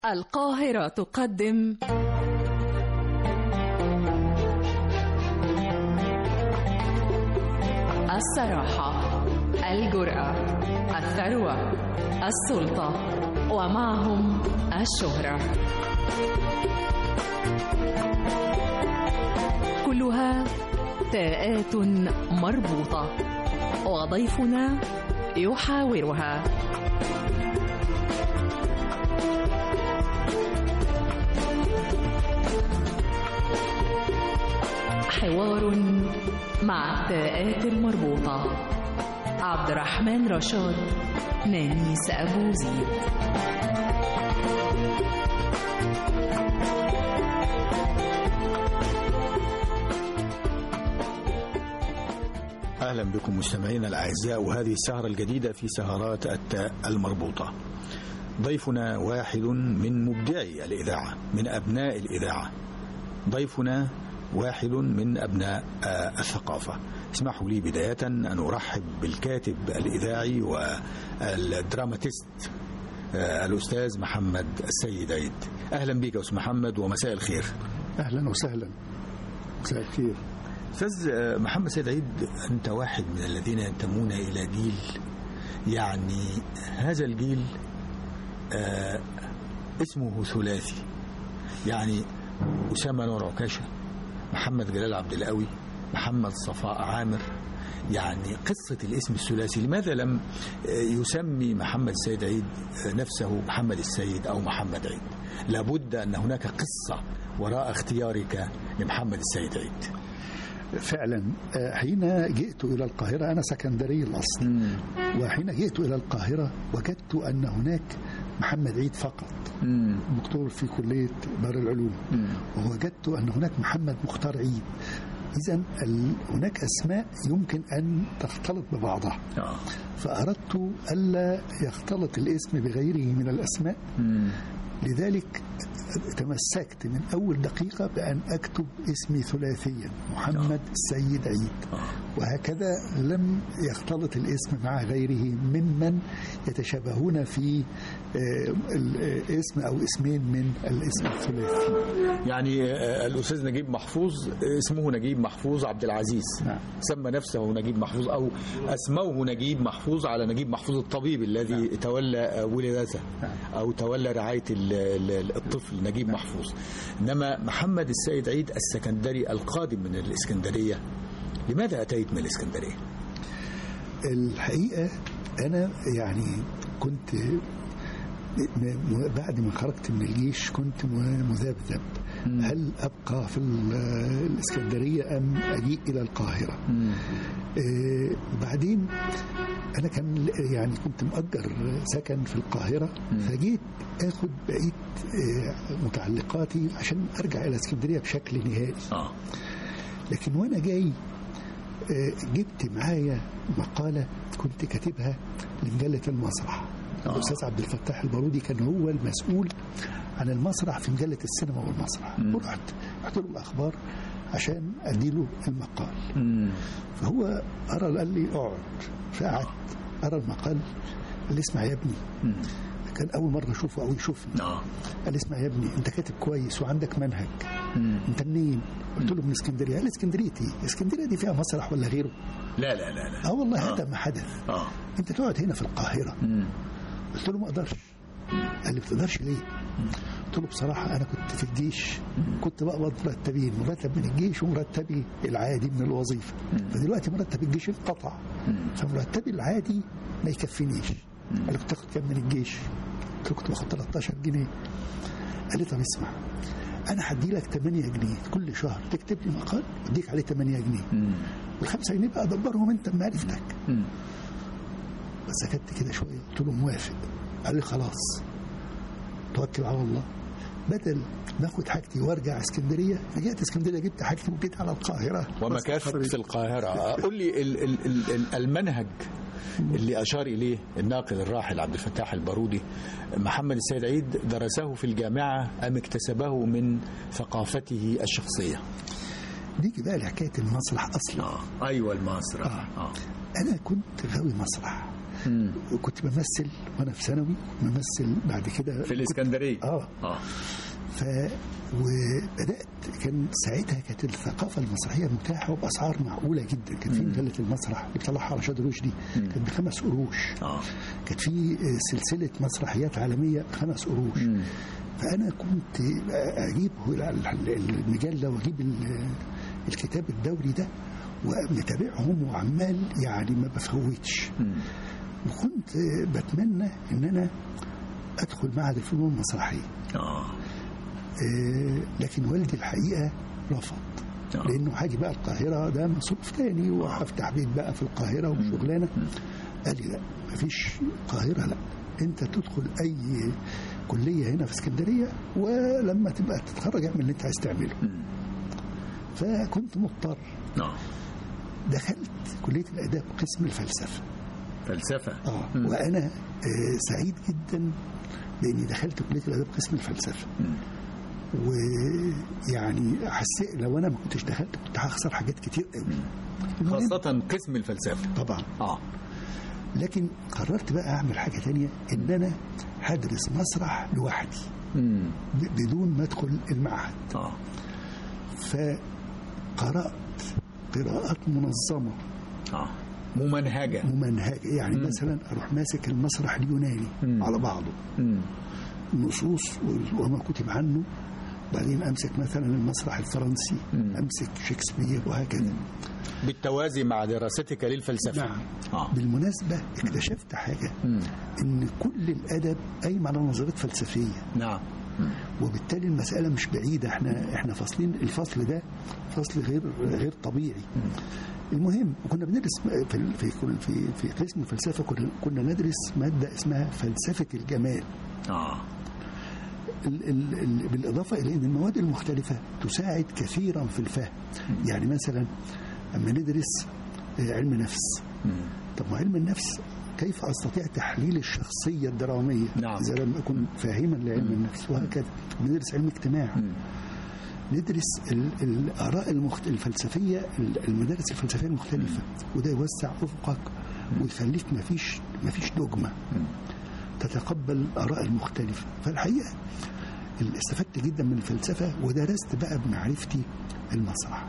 القاهرة تقدم الصراحة الجرأة الثروة السلطة ومعهم الشهرة كلها تاءات مربوطة وضيفنا يحاورها حوار مع التاءات المربوطة عبد الرحمن رشاد نانيس أبو زيد أهلا بكم مستمعينا الأعزاء وهذه السهرة الجديدة في سهرات التاء المربوطة ضيفنا واحد من مبدعي الإذاعة من أبناء الإذاعة ضيفنا واحد من أبناء آه، الثقافة اسمحوا لي بداية أن أرحب بالكاتب الإذاعي والدراماتيست آه، الأستاذ محمد السيد عيد أهلا بك يا أستاذ محمد ومساء الخير اهلا وسهلا مساء الخير أستاذ آه، محمد سيد عيد أنت واحد من الذين ينتمون إلى جيل يعني هذا الجيل آه، اسمه ثلاثي يعني أسامة نور عكاشة محمد جلال عبد القوي محمد صفاء عامر يعني قصة الاسم الثلاثي لماذا لم آه، يسمي محمد السيد عيد آه، نفسه محمد السيد أو محمد عيد لابد أن هناك قصة وراء اختيارك لمحمد السيد عيد فعلا آه، حين جئت الى القاهره انا سكندري الاصل وحين جئت الى القاهره وجدت ان هناك محمد عيد فقط دكتور في كليه دار العلوم ووجدت ان هناك محمد مختار عيد اذا ال- هناك اسماء يمكن ان تختلط ببعضها آه. فاردت الا يختلط الاسم بغيره من الاسماء لذلك تمسكت من أول دقيقة بأن أكتب اسمي ثلاثيا محمد السيد عيد وهكذا لم يختلط الاسم مع غيره ممن يتشابهون في آه، الاسم أو اسمين من الاسم الثلاثي يعني آه، الأستاذ نجيب محفوظ آه، اسمه نجيب محفوظ عبد العزيز نعم. سمى نفسه نجيب محفوظ أو أسموه نجيب محفوظ على نجيب محفوظ الطبيب الذي تولى آه، ولادته نعم. أو تولى رعاية ال- ال- الطفل نجيب محفوظ إنما محمد السيد عيد السكندري القادم من الإسكندرية لماذا أتيت من الإسكندرية؟ الحقيقة أنا يعني كنت م- م- بعد ما خرجت من الجيش كنت م- مذبذب هل أبقى في ال- الإسكندرية أم أجيء إلى القاهرة آه، بعدين أنا كان يعني كنت مؤجر سكن في القاهرة فجيت آخد بقية آه، متعلقاتي عشان أرجع إلى اسكندرية بشكل نهائي آه. لكن وانا جاي آه، جبت معايا مقالة كنت كاتبها لمجلة المسرح آه. الأستاذ عبد الفتاح البارودي كان هو المسؤول عن المسرح في مجلة السينما والمسرح ورحت رحت له الأخبار عشان أديله المقال فهو أرى قال لي اقعد فقعدت أرى المقال قال لي اسمع يا ابني كان أول مرة أشوفه أو يشوفني آه. قال لي اسمع يا ابني أنت كاتب كويس وعندك منهج انت منين؟ قلت له من اسكندريه، قال لي اسكندريتي، اسكندريه دي فيها مسرح ولا غيره؟ لا لا لا لا اه والله هذا ما حدث، آه. انت تقعد هنا في القاهره، قلت له ما اقدرش. قال لي ما تقدرش ليه؟ قلت له بصراحه انا كنت في الجيش كنت بقبض مرتبين، مرتب من الجيش ومرتبي العادي من الوظيفه، فدلوقتي مرتب الجيش انقطع، فمرتبي العادي ما يكفينيش. قال لي كنت تاخد كام من الجيش؟ قلت له كنت باخد 13 جنيه. قال لي طب اسمع انا هدي لك 8 جنيه كل شهر تكتب لي مقال اديك عليه 8 جنيه والخمسة جنيه بقى دبرهم انت بمعرفتك سكت كده شويه قلت له موافق قال لي خلاص توكل على الله بدل ما اخد حاجتي وارجع اسكندريه رجعت اسكندريه جبت حاجتي وجيت على القاهره ومكافة في القاهرة قل لي ال- ال- ال- ال- المنهج اللي أشار إليه الناقد الراحل عبد الفتاح البارودي محمد السيد عيد درسه في الجامعة أم اكتسبه من ثقافته الشخصية نيجي بقى لحكايه المسرح اصلا أيوة المسرح آه. انا كنت غاوي مسرح كنت بمثل وانا في ثانوي بمثل بعد كده في الاسكندريه اه اه ف وبدات كان ساعتها كانت الثقافه المسرحيه متاحه وباسعار معقوله جدا كان في مجله المسرح اللي بيطلعها رشاد رشدي كانت بخمس قروش اه كانت في سلسله مسرحيات عالميه بخمس قروش فانا كنت اجيب المجله واجيب ال- الكتاب الدوري ده ومتابعهم وعمال يعني ما بفوتش وكنت بتمنى ان انا ادخل معهد الفنون المسرحيه اه آه، لكن والدي الحقيقه رفض آه. لانه هاجي بقى القاهره ده مصروف تاني وهفتح بيت بقى في القاهره وشغلانه قال لي لا مفيش القاهره لا انت تدخل اي كليه هنا في اسكندريه ولما تبقى تتخرج اعمل اللي انت عايز تعمله فكنت مضطر اه دخلت كليه الاداب قسم الفلسفه فلسفه اه وانا آه، سعيد جدا باني دخلت كليه الاداب قسم الفلسفه ويعني حسيت لو انا ما كنتش دخلت كنت هخسر حاجات كتير قوي المهم، خاصه قسم الفلسفه طبعا اه لكن قررت بقى اعمل حاجه تانية ان انا هدرس مسرح لوحدي امم ب- بدون ما ادخل المعهد اه فقرات قراءات منظمه اه ممنهجه ممنهجه يعني مم. مثلا اروح ماسك المسرح اليوناني مم. على بعضه امم نصوص وما كتب عنه بعدين امسك مثلا المسرح الفرنسي مم. امسك شكسبير وهكذا بالتوازي مع دراستك للفلسفه نعم اه بالمناسبه اكتشفت حاجه مم. ان كل الادب قايم على نظريات فلسفيه نعم وبالتالي المساله مش بعيده احنا احنا فاصلين الفصل ده فصل غير غير طبيعي المهم كنا بندرس في ال- في في في قسم الفلسفه كنا كنا ندرس ماده اسمها فلسفه الجمال اه ال ال ال بالإضافة إلى أن المواد المختلفة تساعد كثيرا في الفهم يعني مثلا أما ندرس آه، علم نفس مم. طب ما علم النفس كيف أستطيع تحليل الشخصية الدرامية نعم. إذا لم أكن فاهما لعلم النفس وهكذا ندرس علم اجتماع مم. ندرس ال- الآراء المخت... الفلسفية ال- المدارس الفلسفية المختلفة وده يوسع أفقك ويخليك ما فيش ما فيش دوجما تتقبل الآراء المختلفة فالحقيقة ال- استفدت جدا من الفلسفة ودرست بقى بمعرفتي المسرح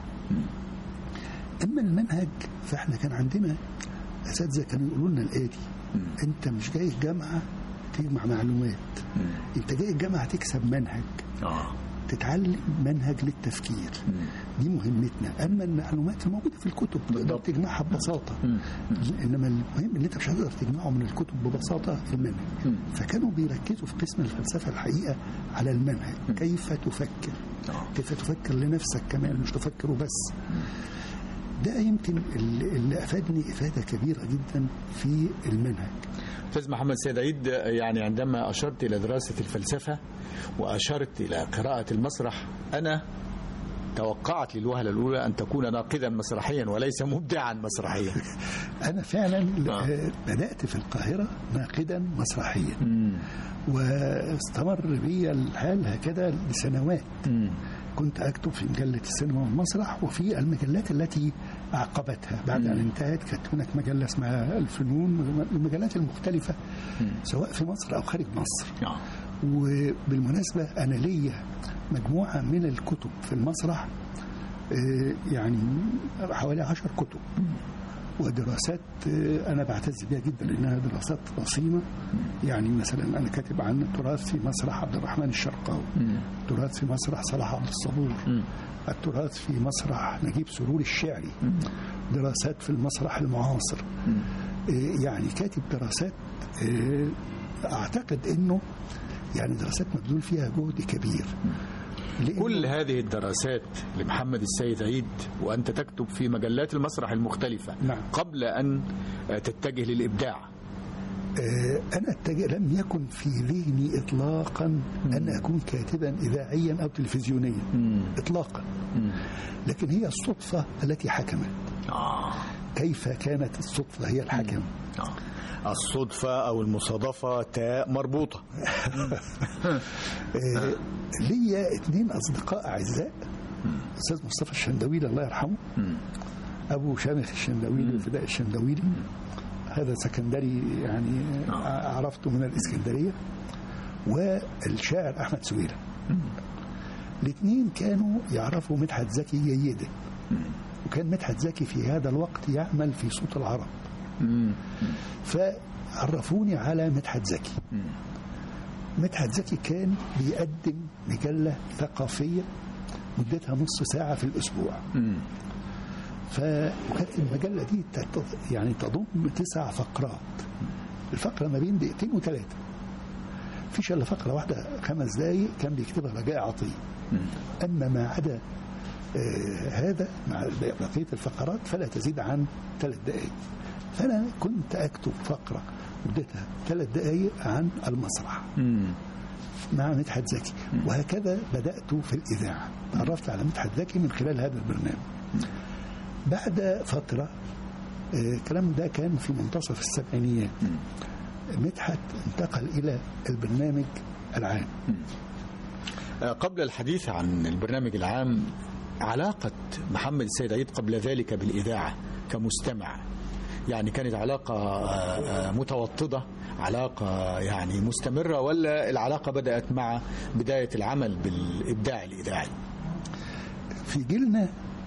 أما المنهج فإحنا كان عندنا أساتذة كانوا يقولوا لنا الآتي أنت مش جاي الجامعة تجمع معلومات مم. أنت جاي الجامعة تكسب منهج اه تتعلم منهج للتفكير مم. دي مهمتنا اما المعلومات الموجوده في الكتب تقدر بالضبط. تجمعها ببساطه مم. انما المهم اللي انت مش هتقدر تجمعه من الكتب ببساطه المنهج مم. فكانوا بيركزوا في قسم الفلسفه الحقيقه على المنهج كيف تفكر آه. كيف تفكر لنفسك كمان مش تفكر وبس ده يمكن اللي اللي افادني افاده كبيره جدا في المنهج استاذ محمد سيد عيد يعني عندما اشرت الى دراسه الفلسفه واشرت الى قراءه المسرح انا توقعت للوهله الاولى ان تكون ناقدا مسرحيا وليس مبدعا مسرحيا انا فعلا آه. آه، بدات في القاهره ناقدا مسرحيا مم. واستمر بي الحال هكذا لسنوات مم. كنت أكتب في مجلة السينما والمسرح وفي المجلات التي أعقبتها بعد أن انتهت كانت هناك مجلة اسمها الفنون المجلات المختلفة سواء في مصر أو خارج مصر آه. وبالمناسبة أنا ليا مجموعة من الكتب في المسرح آه، يعني حوالي عشر كتب ودراسات آه، أنا بعتز بها جدا لأنها دراسات رصينة يعني مثلا أنا كاتب عن التراث في مسرح عبد الرحمن الشرقاوي مم. التراث في مسرح صلاح عبد الصبور مم. التراث في مسرح نجيب سرور الشعري دراسات في المسرح المعاصر إيه يعني كاتب دراسات إيه اعتقد انه يعني دراسات مبذول فيها جهد كبير لأنه- كل هذه الدراسات لمحمد السيد عيد وأنت تكتب في مجلات المسرح المختلفة نعم. قبل أن تتجه للإبداع آه، أنا أتجه لم يكن في ذهني إطلاقا أن أكون كاتبا إذاعيا أو تلفزيونيا إطلاقا لكن هي الصدفة التي حكمت آه. كيف كانت الصدفة هي الحكم آه. الصدفة أو المصادفة تاء مربوطة آه، ليا اثنين أصدقاء أعزاء أستاذ مصطفى الشندويلي الله يرحمه أبو شامخ الشندويلي وفداء الشندويلي هذا سكندري يعني عرفته من الإسكندرية والشاعر أحمد سويلة الاثنين كانوا يعرفوا مدحت زكي جيدا وكان مدحت زكي في هذا الوقت يعمل في صوت العرب فعرفوني على مدحت زكي مدحت زكي كان بيقدم مجلة ثقافية مدتها نص ساعة في الأسبوع ف وكانت المجلة دي تت- يعني تضم تسع فقرات الفقرة ما بين دقيقتين وثلاثة فيش إلا فقرة واحدة خمس دقايق كان بيكتبها رجاء عطية أما ما عدا آه، هذا مع بقية الفقرات فلا تزيد عن ثلاث دقائق فأنا كنت أكتب فقرة مدتها ثلاث دقائق عن المسرح مع مدحت زكي وهكذا بدأت في الإذاعة تعرفت على مدحت زكي من خلال هذا البرنامج بعد فترة آه، الكلام ده كان في منتصف السبعينيات مدحت انتقل إلى البرنامج العام آه، قبل الحديث عن البرنامج العام علاقة محمد السيد عيد قبل ذلك بالإذاعة كمستمع يعني كانت علاقة آه، آه، متوطدة علاقة يعني مستمرة ولا العلاقة بدأت مع بداية العمل بالإبداع الإذاعي في جيلنا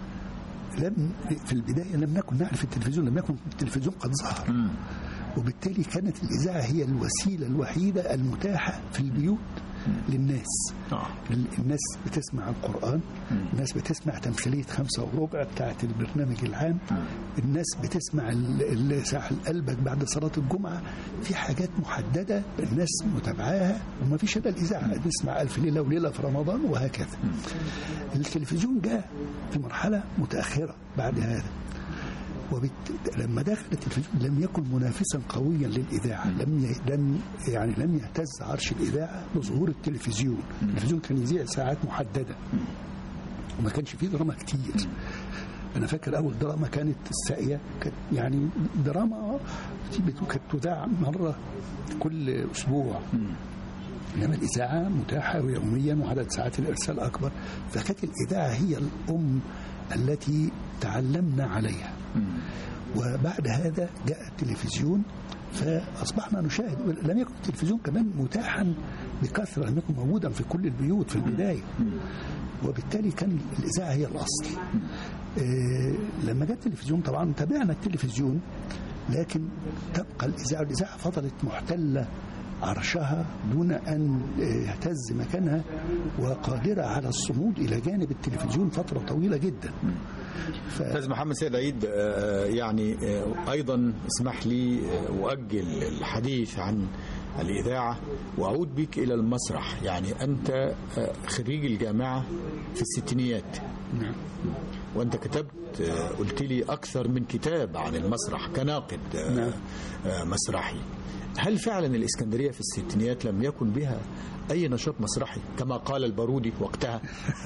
لم في البداية لم نكن نعرف التلفزيون لم يكن التلفزيون قد ظهر وبالتالي كانت الإذاعة هي الوسيلة الوحيدة المتاحة في البيوت للناس آه. ال- الناس بتسمع القرآن الناس بتسمع تمثيلية خمسة وربع بتاعت البرنامج العام الناس بتسمع ال- ال- ساعة قلبك بعد صلاة الجمعة في حاجات محددة الناس متابعاها وما فيش إلا الإذاعة نسمع ألف ليلة وليلة في رمضان وهكذا التلفزيون جاء في مرحلة متأخرة بعد هذا وبت... لما دخل التلفزيون لم يكن منافسا قويا للاذاعه لم ي... لم يعني لم يهتز عرش الاذاعه بظهور التلفزيون التلفزيون كان يذيع ساعات محدده وما كانش فيه دراما كتير انا فاكر اول دراما كانت الساقيه كانت يعني دراما بت- كانت تذاع مره كل اسبوع انما الاذاعه متاحه يوميا وعدد ساعات الارسال اكبر فكانت الاذاعه هي الام التي تعلمنا عليها وبعد هذا جاء التلفزيون فاصبحنا نشاهد لم يكن التلفزيون كمان متاحا بكثره لم يكن موجودا في كل البيوت في البدايه وبالتالي كان الاذاعه هي الاصل آه، لما جاء التلفزيون طبعا تابعنا التلفزيون لكن تبقى الاذاعه الاذاعه فضلت محتله عرشها دون ان يهتز مكانها وقادره على الصمود الى جانب التلفزيون فتره طويله جدا ف... أستاذ محمد سيد عيد آه، يعني آه، أيضا اسمح لي آه، أؤجل الحديث عن الإذاعة وأعود بك إلى المسرح يعني أنت آه، خريج الجامعة في الستينيات نعم. وأنت كتبت آه، قلت لي أكثر من كتاب عن المسرح كناقد آه، نعم. آه، مسرحي هل فعلا الإسكندرية في الستينيات لم يكن بها أي نشاط مسرحي كما قال البارودي وقتها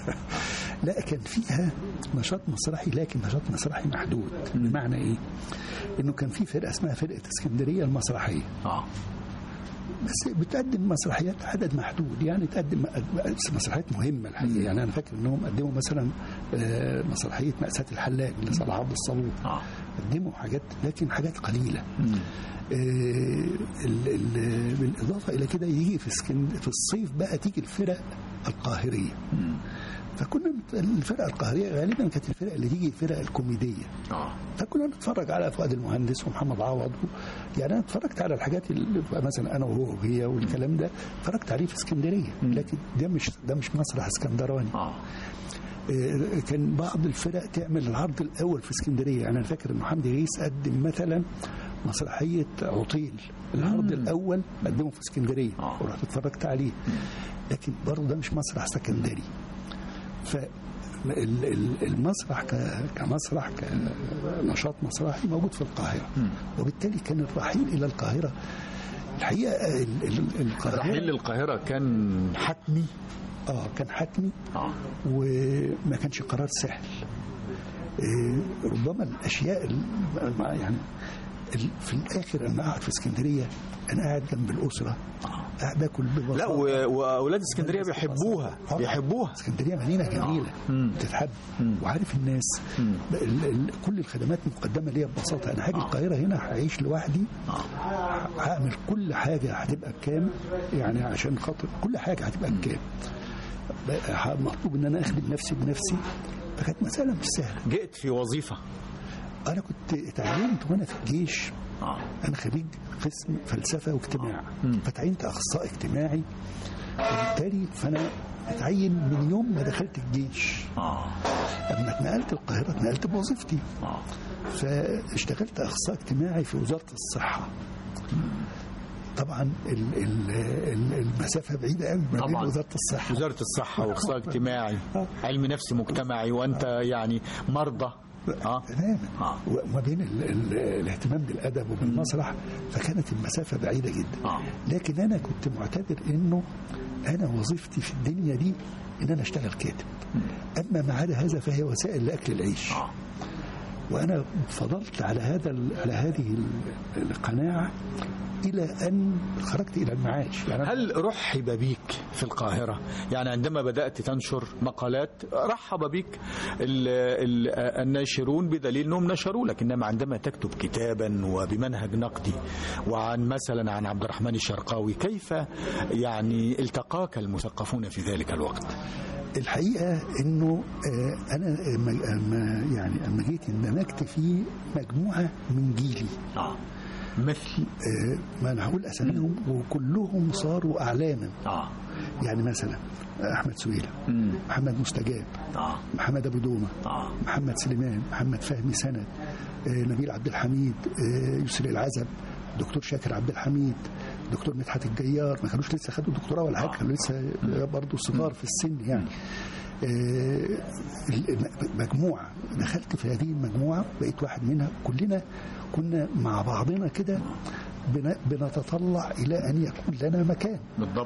لا كان فيها نشاط مسرحي لكن نشاط مسرحي محدود بمعنى ايه انه كان في فرقه اسمها فرقه اسكندريه المسرحيه آه. بس بتقدم مسرحيات عدد محدود يعني تقدم مسرحيات مهمه الحقيقه يعني انا فاكر انهم قدموا مثلا آه، مسرحيه مأساة الحلاق لصلاح عبد الصبور آه. قدموا حاجات لكن حاجات قليله آه، ال- ال- بالاضافه الى كده يجي في اسكن في الصيف بقى تيجي الفرق القاهريه فكنا نت- الفرق القاهريه غالبا كانت الفرق اللي تيجي الفرق الكوميديه آه. فكنا نتفرج على فؤاد المهندس ومحمد عوض و... يعني انا اتفرجت على الحاجات اللي مثلا انا وهو وهي والكلام ده اتفرجت عليه في اسكندريه لكن ده مش ده مش مسرح اسكندراني آه. آه، كان بعض الفرق تعمل العرض الاول في اسكندريه يعني انا فاكر ان حمدي غيث قدم مثلا مسرحيه عطيل العرض الاول قدمه في اسكندريه آه. ورحت اتفرجت عليه لكن برضه ده مش مسرح سكندري ف ال- ال- المسرح ك- كمسرح كنشاط مسرحي موجود في القاهره وبالتالي كان الرحيل الى القاهره الحقيقه ال- ال- القاهره الرحيل للقاهرة كان حتمي اه كان حتمي آه. وما كانش قرار سهل إيه، ربما الاشياء ال- يعني ال- في الاخر انا قاعد في اسكندريه انا قاعد جنب الاسره باكل ببساطه لا و- واولاد اسكندريه بيحبوها طبعاً. بيحبوها اسكندريه مدينه جميله مم. بتتحب مم. وعارف الناس مم. ال- ال- كل الخدمات مقدمه ليا ببساطه انا هاجي القاهره هنا هعيش لوحدي هعمل كل حاجه هتبقى بكام يعني عشان خاطر كل حاجه هتبقى بكام بقى مطلوب ان انا اخدم نفسي بنفسي فكانت مساله مش سهله جئت في وظيفه انا كنت اتعلمت وانا في الجيش انا خريج قسم فلسفه واجتماع فتعينت اخصائي اجتماعي وبالتالي فانا اتعين من يوم ما دخلت الجيش لما اتنقلت القاهره اتنقلت بوظيفتي فاشتغلت اخصائي اجتماعي في وزاره الصحه طبعا ال- ال- ال- المسافه بعيده قوي ما بين طبعاً. وزاره الصحه وزاره الصحه واخصائي اجتماعي علم نفس مجتمعي وانت يعني مرضى اه تماما آه. وما بين ال ال الاهتمام بالادب وبالمسرح فكانت المسافه بعيده جدا آه. لكن انا كنت معتبر انه انا وظيفتي في الدنيا دي ان انا اشتغل كاتب اما ما عدا هذا فهي وسائل لاكل العيش آه. وانا فضلت على هذا ال- على هذه ال- القناعه الى ان خرجت الى المعاش يعني أنا- هل رحب بيك في القاهرة يعني عندما بدأت تنشر مقالات رحب بك ال ال الناشرون بدليل أنهم نشروا لك إنما عندما تكتب كتابا وبمنهج نقدي وعن مثلا عن عبد الرحمن الشرقاوي كيف يعني التقاك المثقفون في ذلك الوقت الحقيقه انه آه، انا أما- أما يعني اما جيت اندمجت في مجموعه من جيلي آه. مثل آه، ما انا هقول اساميهم وكلهم صاروا اعلاما آه. يعني مثلا احمد سويلة مم. محمد مستجاب آه. محمد ابو دومه آه. محمد سليمان محمد فهمي سند آه، نبيل عبد الحميد آه، يسري العزب دكتور شاكر عبد الحميد دكتور مدحت الجيار ما كانوش لسه خدوا دكتوراه ولا حاجه كانوا لسه برضه صغار في السن يعني آه، ال- مجموعه دخلت في هذه المجموعه بقيت واحد منها كلنا كنا مع بعضنا كده بن- بنتطلع الى ان يكون لنا مكان بالضبط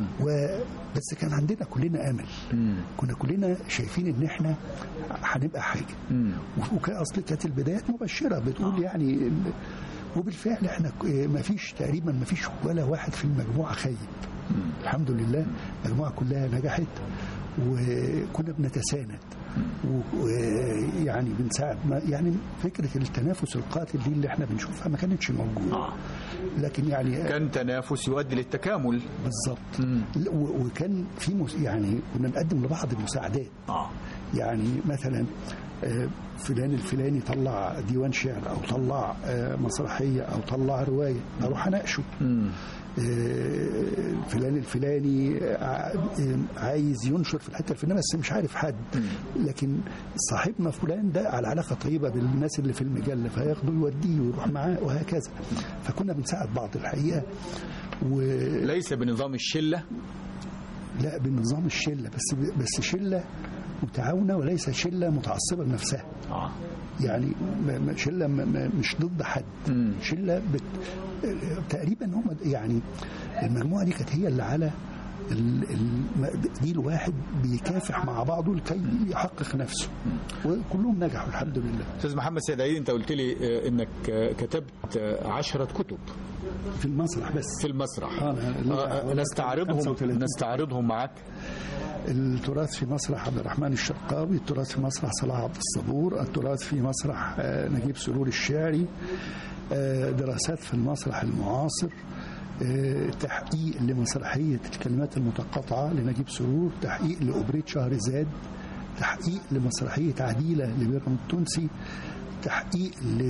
وبس كان عندنا كلنا امل كنا كلنا شايفين ان احنا هنبقى حاجه وكان اصل كانت البدايات مبشره بتقول يعني ال- وبالفعل احنا ك- ما فيش تقريبا ما فيش ولا واحد في المجموعه خيب الحمد لله المجموعه كلها نجحت وكنا بنتساند ويعني بنساعد ما يعني فكره التنافس القاتل دي اللي احنا بنشوفها ما كانتش موجوده لكن يعني كان تنافس يؤدي للتكامل بالظبط و- وكان في مس- يعني كنا نقدم لبعض مساعدات آه. يعني مثلا آه، فلان الفلاني طلع ديوان شعر او طلع آه، مسرحيه او طلع روايه اروح اناقشه مم. آه، فلان الفلاني آه، آه، عايز ينشر في الحته الفلانيه بس مش عارف حد لكن صاحبنا فلان ده على علاقه طيبه بالناس اللي في المجله فياخده يوديه ويروح معاه وهكذا فكنا بنساعد بعض الحقيقه و ليس بنظام الشلة لا بنظام الشله بس بس شله متعاونه وليس شله متعصبه لنفسها آه. يعني ما- ما- شله ما- ما- مش ضد حد مم. شله بت... تقريبا هم يعني المجموعه دي كانت هي اللي على ال- ال- جيل واحد بيكافح مع بعضه لكي يحقق نفسه وكلهم نجحوا الحمد لله استاذ محمد سيد عيد انت قلت لي آه، انك آه، كتبت آه، عشرة كتب في المسرح بس في المسرح آه، أنا- آه، نستعرضهم 35. نستعرضهم معاك التراث في مسرح عبد الرحمن الشرقاوي التراث في مسرح صلاح عبد الصبور التراث في مسرح آه، نجيب سرور الشاعري آه، دراسات في المسرح المعاصر آه، تحقيق لمسرحية الكلمات المتقاطعة لنجيب سرور تحقيق لأوبريت شهرزاد تحقيق لمسرحية عديلة لبيرم التونسي تحقيق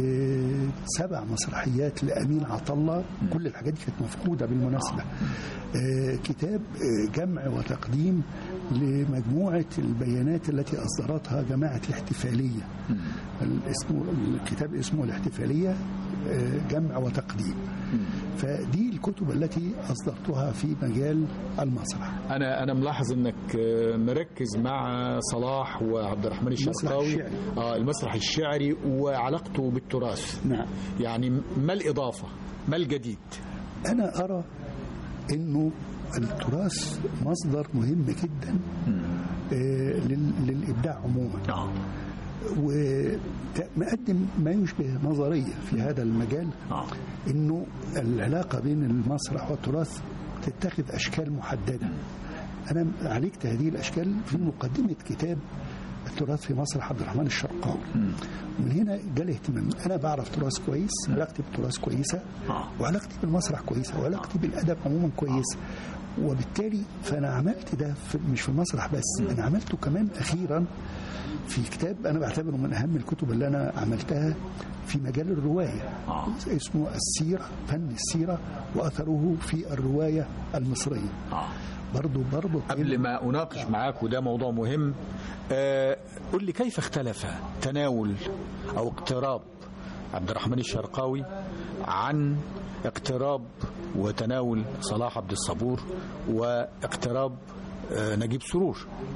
لسبع مسرحيات لأمين عطلة كل الحاجات دي كانت مفقودة بالمناسبة آه، كتاب آه، جمع وتقديم لمجموعة البيانات التي أصدرتها جماعة الاحتفالية اسمه الكتاب اسمه الاحتفالية آه، جمع وتقديم فدي الكتب التي أصدرتها في مجال المسرح انا انا ملاحظ انك آه، مركز مع صلاح وعبد الرحمن المسرح الشرقاوي الشعري. اه المسرح الشعري وعلاقته بالتراث نعم يعني ما الاضافه ما الجديد أنا أرى أنه التراث مصدر مهم جدا آه، لل- للإبداع عموما ومقدم ما يشبه نظرية في هذا المجال آه. أنه العلاقة بين المسرح والتراث تتخذ أشكال محددة أنا عالجت هذه الأشكال في مقدمة كتاب التراث في مسرح عبد الرحمن الشرقاوي من هنا جالي اهتمام انا بعرف تراث كويس علاقتي بالتراث كويسه وعلاقتي بالمسرح كويسه وعلاقتي بالادب عموما كويسه وبالتالي فانا عملت ده في مش في المسرح بس انا عملته كمان اخيرا في كتاب انا بعتبره من اهم الكتب اللي انا عملتها في مجال الروايه اسمه السيره فن السيره واثره في الروايه المصريه برضه برضه قبل ما اناقش معاك وده موضوع مهم آه قل لي كيف اختلف تناول او اقتراب عبد الرحمن الشرقاوي عن اقتراب وتناول صلاح عبد الصبور واقتراب آه نجيب سرور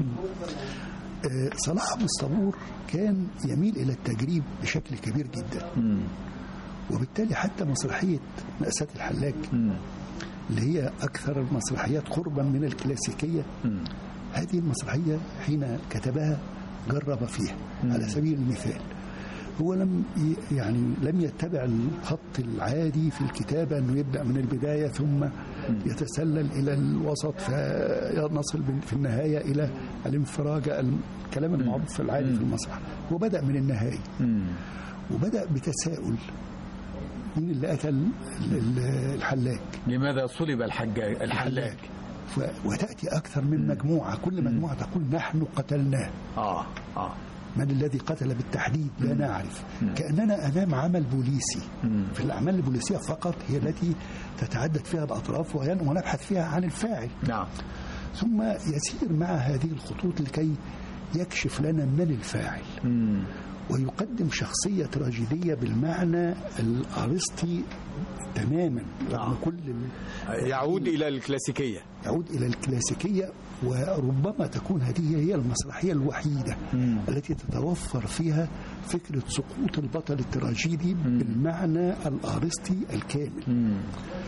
آه صلاح عبد الصبور كان يميل الى التجريب بشكل كبير جدا وبالتالي حتى مسرحيه مأساة الحلاج اللي هي أكثر المسرحيات قربا من الكلاسيكية هذه المسرحية حين كتبها جرب فيها على سبيل المثال هو لم يعني لم يتبع الخط العادي في الكتابة أنه يبدأ من البداية ثم يتسلل إلى الوسط فنصل في النهاية إلى الانفراج الكلام المعروف في العادي في المسرح هو بدأ من النهاية وبدأ بتساؤل مين اللي قتل الحلاج لماذا صلب الحجاج الحلاج وتأتي أكثر من مجموعة كل مجموعة تقول نحن قتلناه آه آه من الذي قتل بالتحديد لا نعرف كأننا أمام عمل بوليسي في الأعمال البوليسية فقط هي التي تتعدد فيها الأطراف ونبحث فيها عن الفاعل نعم ثم يسير مع هذه الخطوط لكي يكشف لنا من الفاعل مم. ويقدم شخصية تراجيدية بالمعنى الأرسطي تماما رغم كل يعود إلى الكلاسيكية يعود إلى الكلاسيكية وربما تكون هذه هي المسرحية الوحيدة مم. التي تتوفر فيها فكرة سقوط البطل التراجيدي بالمعنى الأرسطي الكامل مم.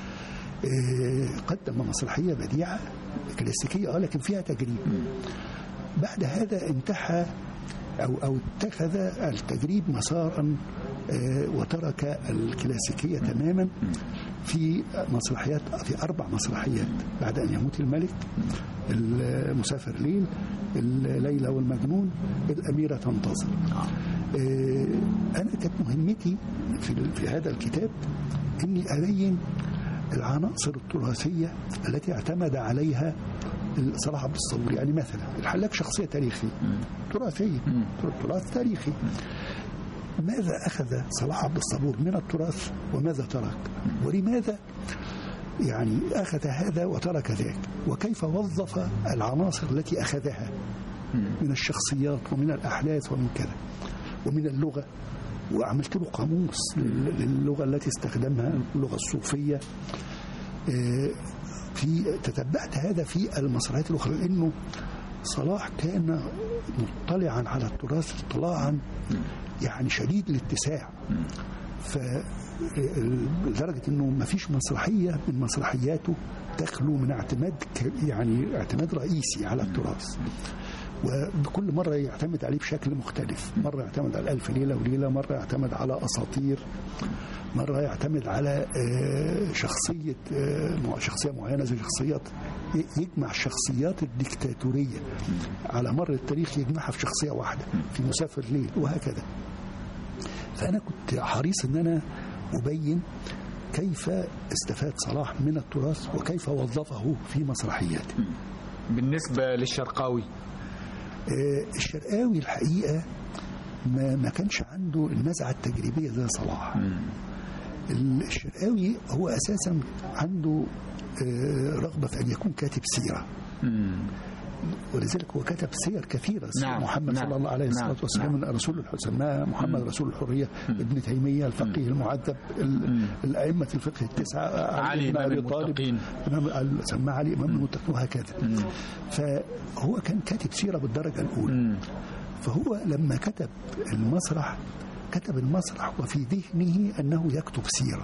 آه، قدم مسرحية بديعة كلاسيكية اه لكن فيها تجريب بعد هذا انتحى أو أو اتخذ التجريب مسارا آه، وترك الكلاسيكية تماما في مسرحيات في أربع مسرحيات بعد أن يموت الملك المسافر ليل الليلة والمجنون الأميرة تنتظر آه، أنا كانت مهمتي في, في هذا الكتاب إني أبين العناصر التراثية التي اعتمد عليها صلاح عبد الصبور يعني مثلا الحلاج شخصية تاريخية تراثية تراث تاريخي ماذا أخذ صلاح عبد الصبور من التراث وماذا ترك ولماذا يعني أخذ هذا وترك ذاك وكيف وظف العناصر التي أخذها من الشخصيات ومن الأحداث ومن كذا ومن اللغة وعملت له قاموس لل- للغة التي استخدمها اللغة الصوفية آه، في تتبعت هذا في المسرحيات الأخرى لأنه صلاح كان مطلعا على التراث اطلاعا يعني شديد الاتساع ف لدرجة انه ما فيش مسرحية من مسرحياته تخلو من اعتماد ك- يعني اعتماد رئيسي على التراث وبكل مرة يعتمد عليه بشكل مختلف مرة يعتمد على ألف ليلة وليلة مرة يعتمد على أساطير مرة يعتمد على آه، شخصية آه، مع- شخصية معينة زي شخصيات ي- يجمع الشخصيات الديكتاتورية على مر التاريخ يجمعها في شخصية واحدة في مسافر ليل وهكذا فأنا كنت حريص أن أنا أبين كيف استفاد صلاح من التراث وكيف وظفه في مسرحياته بالنسبة للشرقاوي آه، الشرقاوي الحقيقة ما, ما كانش عنده النزعة التجريبية زي صلاح الشرقاوي هو أساسا عنده آه، رغبة في أن يكون كاتب سيرة ولذلك هو كتب سير كثيرة سير نعم، محمد نعم، صلى الله عليه نعم، الصلاة والسلام نعم. رسول الح- سماه محمد رسول الحرية ابن تيمية الفقيه المعذب ال- الأئمة الفقه التسعة علي بن إمام أبي طالب المتقين. إمام- سماه علي إمام المتقين وهكذا فهو كان كاتب سيرة بالدرجة الأولى فهو لما كتب المسرح كتب المسرح وفي ذهنه أنه يكتب سيرة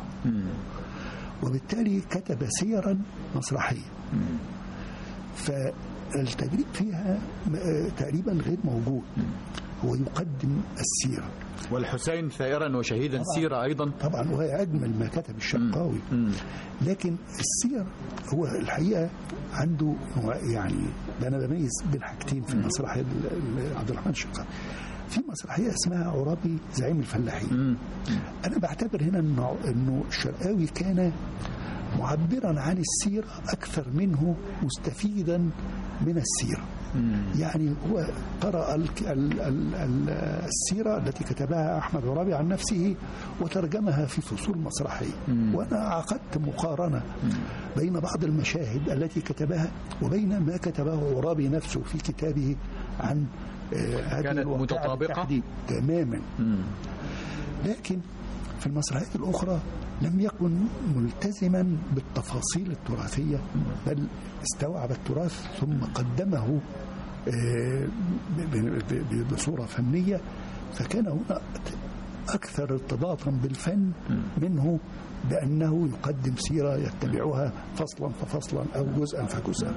وبالتالي كتب سيرا مسرحية فالتجريب فيها م- آه، تقريبا غير موجود هو يقدم السيرة والحسين ثائرا وشهيدا طبعاً. سيرة أيضا طبعا وهي أجمل ما كتب الشرقاوي مم. لكن السير هو الحقيقة عنده نوع- يعني ده أنا بميز بين حاجتين في المسرحية ال- ال- عبد الرحمن الشرقاوي في مسرحية اسمها عرابي زعيم الفلاحين مم. أنا بعتبر هنا إنه إنه الشرقاوي كان معبرا عن السيرة أكثر منه مستفيدا من السيرة يعني هو قرأ ال ال ال ال السيرة التي كتبها أحمد عرابي عن نفسه وترجمها في فصول مسرحية وأنا عقدت مقارنة بين بعض المشاهد التي كتبها وبين ما كتبه عرابي نفسه في كتابه عن آه، هذه كانت الواقعة متطابقة؟ بالتحديد. تماما مم. لكن في المسرحيات الأخرى لم يكن ملتزما بالتفاصيل التراثية بل استوعب التراث ثم قدمه آه، ب- ب- ب- بصورة فنية فكان هنا أكثر ارتباطا بالفن منه بأنه يقدم سيرة يتبعها فصلا ففصلا أو جزءا فجزءا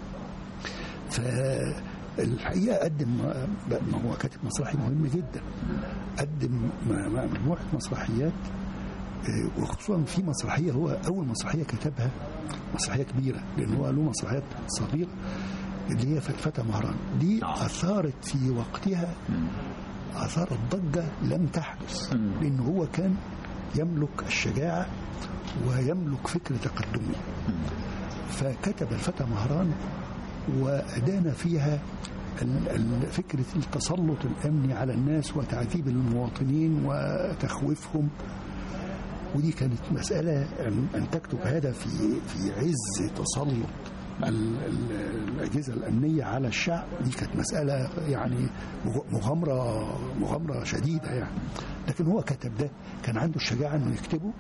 فالحقيقة قدم ما هو كاتب مسرحي مهم جدا قدم م- م- مجموعة مسرحيات آه، وخصوصا في مسرحية هو أول مسرحية كتبها مسرحية كبيرة لأن هو له مسرحيات صغيرة اللي هي فتى مهران دي آه. أثارت في وقتها أثارت ضجة لم تحدث لأن هو كان يملك الشجاعة ويملك فكر تقدمي فكتب الفتى مهران وأدان فيها ال- ال- فكرة التسلط الأمني على الناس وتعذيب المواطنين وتخويفهم ودي كانت مسألة أن أن تكتب هذا في في عز تسلط ال- ال- الأجهزة الأمنية على الشعب دي كانت مسألة يعني مغ- مغامرة مغامرة شديدة يعني لكن هو كتب ده كان عنده الشجاعة إنه يكتبه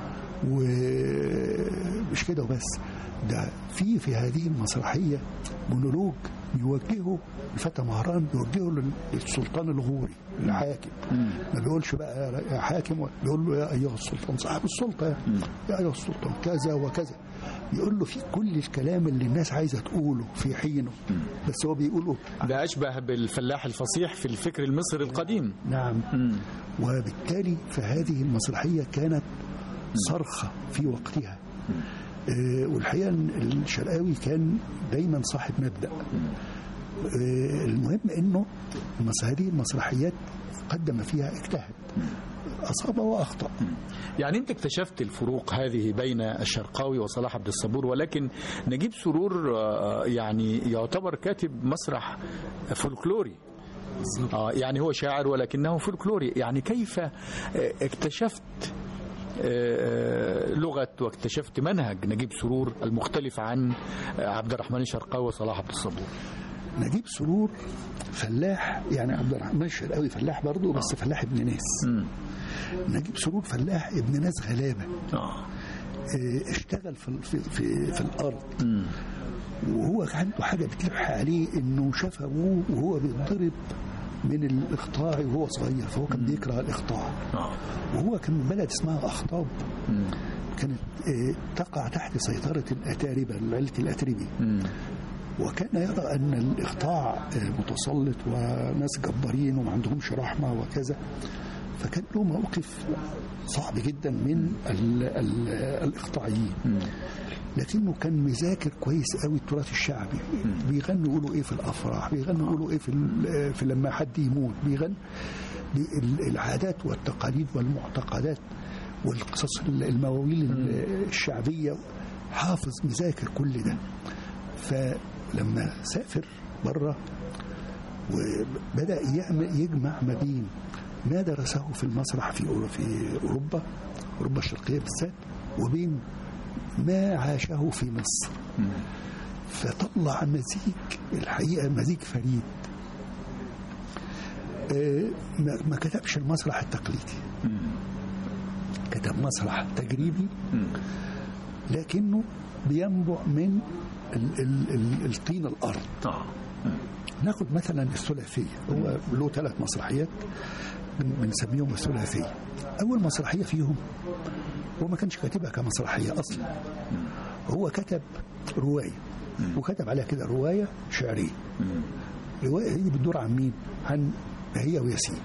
ومش كده وبس ده في في هذه المسرحية مونولوج بيوجهه الفتى مهران بيوجهه للسلطان الغوري الحاكم ما بيقولش بقى يا حاكم بيقول له يا ايها السلطان صاحب السلطه يعني. يا ايها السلطان كذا وكذا بيقول له في كل الكلام اللي الناس عايزه تقوله في حينه بس هو بيقوله ده أشبه بالفلاح الفصيح في الفكر المصري القديم نعم مم. وبالتالي فهذه المسرحية كانت صرخة في وقتها آه، والحقيقة إن الشرقاوي كان دايما صاحب مبدأ آه، المهم انه المس- هذه المسرحيات قدم فيها اجتهد اصاب واخطا يعني انت اكتشفت الفروق هذه بين الشرقاوي وصلاح عبد الصبور ولكن نجيب سرور آه، يعني يعتبر كاتب مسرح فولكلوري آه يعني هو شاعر ولكنه فولكلوري يعني كيف آه، اكتشفت آه، لغة واكتشفت منهج نجيب سرور المختلف عن آه، عبد الرحمن الشرقاوي وصلاح عبد الصبور نجيب سرور فلاح يعني عبد الرحمن الشرقاوي فلاح برضه بس فلاح ابن ناس مم. نجيب سرور فلاح ابن ناس غلابه آه. آه، اشتغل في في في, في الارض مم. وهو عنده حاجه بتلح عليه انه شاف ابوه وهو بيتضرب من الاقطاع وهو صغير فهو كان بيكره الاقطاع آه. وهو كان من بلد اسمها اخطاب مم. كانت آه، تقع تحت سيطره الاتاربه عيله الاتربي مم. وكان يرى ان الاقطاع آه، متسلط وناس جبارين وما عندهمش رحمه وكذا فكان له موقف صعب جدا من ال ال الاقطاعيين مم. لكنه كان مذاكر كويس قوي التراث الشعبي بيغنوا يقولوا ايه في الافراح بيغنوا يقولوا ايه في ال- في لما حد يموت بيغنوا بال- العادات والتقاليد والمعتقدات والقصص المواويل ال- الشعبيه حافظ مذاكر كل ده فلما سافر بره وبدا يعمل يجمع ما بين ما درسه في المسرح في أورو- في اوروبا اوروبا الشرقيه بالذات وبين ما عاشه في مصر فطلع مزيج الحقيقه مزيج فريد آه، ما ما كتبش المسرح التقليدي كتب مسرح تجريبي لكنه بينبع من ال- ال- ال- الطين الارض آه. ناخد مثلا الثلاثيه هو له ثلاث مسرحيات بن- بنسميهم الثلاثيه اول مسرحيه فيهم هو ما كانش كاتبها كمسرحيه اصلا هو كتب روايه وكتب عليها كده روايه شعريه الروايه دي بتدور عن مين؟ عن بهية وياسين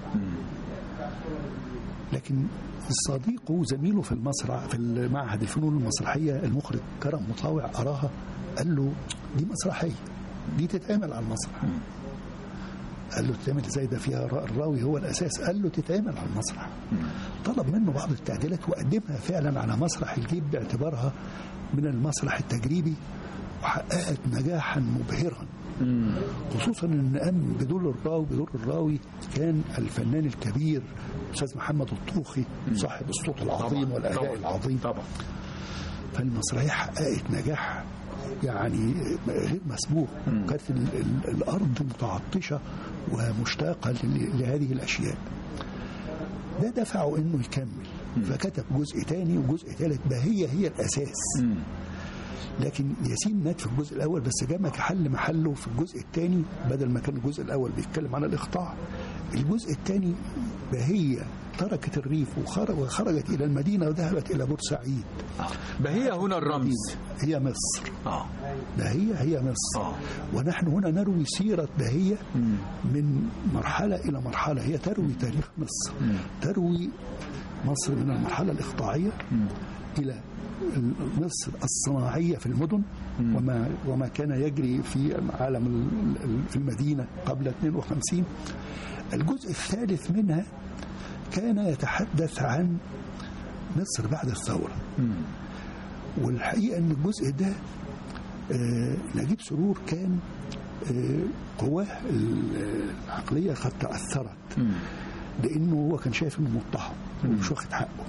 لكن الصديق وزميله في المسرح في معهد الفنون المسرحية المخرج كرم مطاوع أراها قال له دي مسرحية دي تتعمل على المسرح قال له تتعمل ازاي ده فيها را- الراوي هو الاساس قال له تتعمل على المسرح طلب منه بعض التعديلات وقدمها فعلا على مسرح الجيب باعتبارها من المسرح التجريبي وحققت نجاحا مبهرا خصوصا ان قام بدور الراوي بدور الراوي كان الفنان الكبير الاستاذ محمد الطوخي صاحب الصوت العظيم والاداء طبعاً. العظيم طبعا فالمسرحيه حققت نجاح يعني غير مسبوق كانت ال- ال- الارض متعطشه ومشتاقه ل- لهذه الاشياء ده دفعه انه يكمل فكتب جزء تاني وجزء ثالث بهي هي الاساس لكن ياسين مات في الجزء الاول بس جه حل محله في الجزء الثاني بدل ما كان الجزء الاول بيتكلم عن الاقطاع الجزء الثاني بهية تركت الريف وخرج وخرجت الى المدينه وذهبت الى بورسعيد بهي هنا الرمز هي مصر اه بهية هي مصر آه. ونحن هنا نروي سيرة بهية من مرحلة إلى مرحلة هي تروي تاريخ مصر تروي مصر من المرحلة الإقطاعية إلى مصر الصناعية في المدن وما وما كان يجري في عالم ال- ال- في المدينة قبل 52 الجزء الثالث منها كان يتحدث عن مصر بعد الثورة والحقيقة أن الجزء ده آه، نجيب سرور كان آه، قواه العقلية قد تأثرت لأنه هو كان شايف إنه مضطهد ومش واخد حقه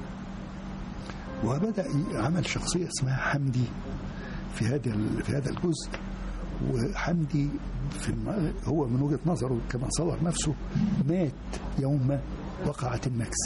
وبدأ عمل شخصية اسمها حمدي في هذا ال- في هذا الجزء وحمدي في الم- هو من وجهة نظره كما صور نفسه مات يوم وقعت النكسة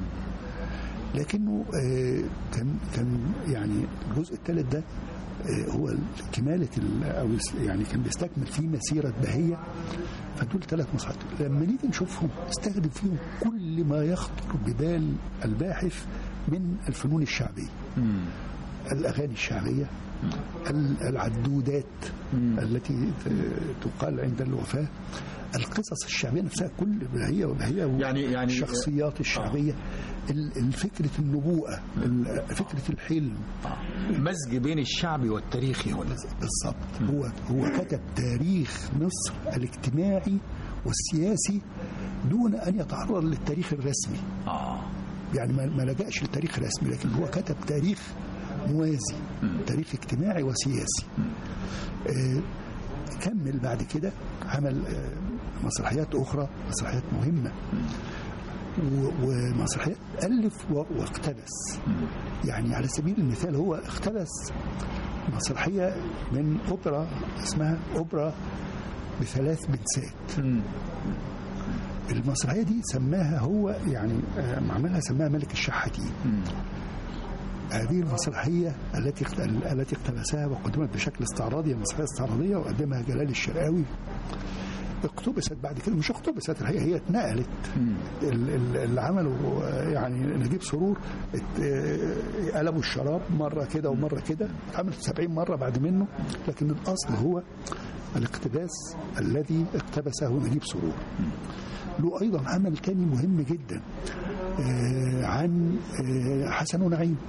لكنه آه، كان كان يعني الجزء الثالث ده آه، هو كمالة ال- أو يس- يعني كان بيستكمل فيه مسيرة بهية فدول ثلاث مصحات لما نيجي نشوفهم استخدم فيهم كل ما يخطر ببال الباحث من الفنون الشعبية الأغاني الشعبية ال- العدودات التي ت- تقال عند الوفاة القصص الشعبية نفسها كل بهية وبهية يعني- يعني- الشخصيات الشعبية ال- ال- فكرة النبوءة ال- فكرة الحلم مزج بين الشعبي والتاريخي هنا بالضبط هو هو كتب تاريخ مصر الاجتماعي والسياسي دون ان يتعرض للتاريخ الرسمي اه يعني ما ما لجأش للتاريخ الرسمي لكن هو كتب تاريخ موازي تاريخ اجتماعي وسياسي آه، كمل بعد كده عمل آه، مسرحيات اخرى مسرحيات مهمه و- ومسرحيات الف و- واقتبس يعني على سبيل المثال هو اقتبس مسرحيه من اوبرا اسمها اوبرا بثلاث بنسات المسرحيه دي سماها هو يعني آه، عملها سماها ملك الشحاتين هذه المسرحية التي اقت- التي اقتبسها وقدمت بشكل استعراضي هي مسرحية استعراضية وقدمها جلال الشرقاوي اقتبست بعد كده مش اقتبست الحقيقة هي اتنقلت ال- ال- اللي عمله آه، يعني نجيب سرور ات- آه، قلبوا الشراب مرة كده ومرة كده اتعملت 70 مرة بعد منه لكن الأصل هو الاقتباس الذي اقتبسه نجيب سرور له أيضا عمل تاني مهم جدا آه، عن آه، حسن ونعيم